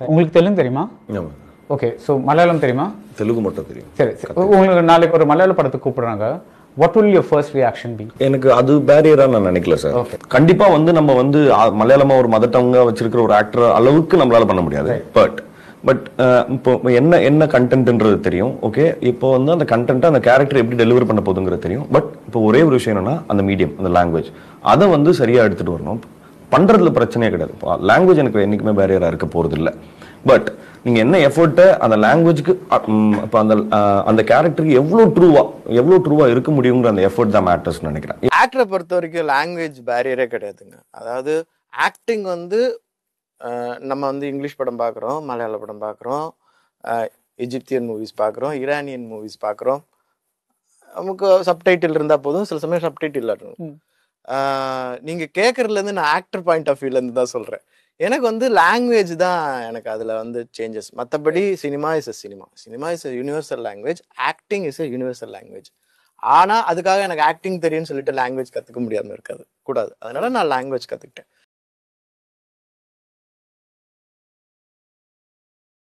உங்களுக்கு தெலுங்கு தெரியுமா ஆமாம் ஓகே ஸோ மலையாளம் தெரியுமா தெலுங்கு மட்டும் தெரியும் சரி சரி உங்களுக்கு நாளைக்கு ஒரு மலையாள படத்துக்கு கூப்பிடுறாங்க what will your first reaction be எனக்கு அது பேரியரா நான் நினைக்கல சார் கண்டிப்பா வந்து நம்ம வந்து அ, மலையாளமா ஒரு மதர் டங்கா வச்சிருக்கிற ஒரு ஆக்டர் அளவுக்கு நம்மளால பண்ண முடியாது பட் பட் இப்போ என்ன என்ன கண்டென்ட்ன்றது தெரியும் ஓகே இப்போ வந்து அந்த கண்டென்ட் அந்த கேரக்டர் எப்படி டெலிவர் பண்ண போகுதுங்கிறது தெரியும் பட் இப்போ ஒரே ஒரு விஷயம் என்னன்னா அந்த மீடியம் அந்த லாங்குவேஜ் அதை வந்து சரியா எடுத்துட்டு வரணும் பண்றதுல பிரச்சனையே கிடையாது லாங்குவேஜ் எனக்கு என்னைக்குமே பேரியரா இருக்க போறது இல்ல பட் நீங்க என்ன எஃபர்ட்டை அந்த லாங்குவேஜ்க்கு இப்போ அந்த அஹ், அந்த கேரக்டருக்கு எவ்வளவு ட்ரூவா எவ்வளவு ட்ரூவா இருக்க முடியுங்கிற அந்த எஃபர்ட் தான் மேட்டர்ஸ் நினைக்கிறேன் ஆக்டரை பொறுத்த வரைக்கும் லாங்குவேஜ் பேரியரே கிடையாதுங்க அதாவது ஆக்டிங் வந்து அஹ், நம்ம வந்து இங்கிலீஷ் படம் பார்க்குறோம் மலையாள படம் பார்க்குறோம் எஜிப்தியன் மூவிஸ் பார்க்குறோம் ஈரானியன் மூவிஸ் பார்க்குறோம் நமக்கு சப்டைட்டில் இருந்தால் போதும் சில சமயம் சப்டைட்டில் இருக்கணும் ஆஹ் நீங்க கேட்கறதுல இருந்து நான் ஆக்டர் பாயிண்ட் ஆஃப் வியூல இருந்து தான் சொல்றேன் எனக்கு வந்து லாங்குவேஜ் தான் எனக்கு அதுல வந்து சேஞ்சஸ் மற்றபடி cinema is a cinema cinema is a universal language acting is a universal language ஆனா அதுக்காக எனக்கு ஆக்டிங் தெரியும்னு சொல்லிட்டு லாங்குவேஜ் கத்துக்க முடியாம இருக்காது கூடாது அதனால நான் லாங்குவேஜ் கத்துக்கிட்டேன்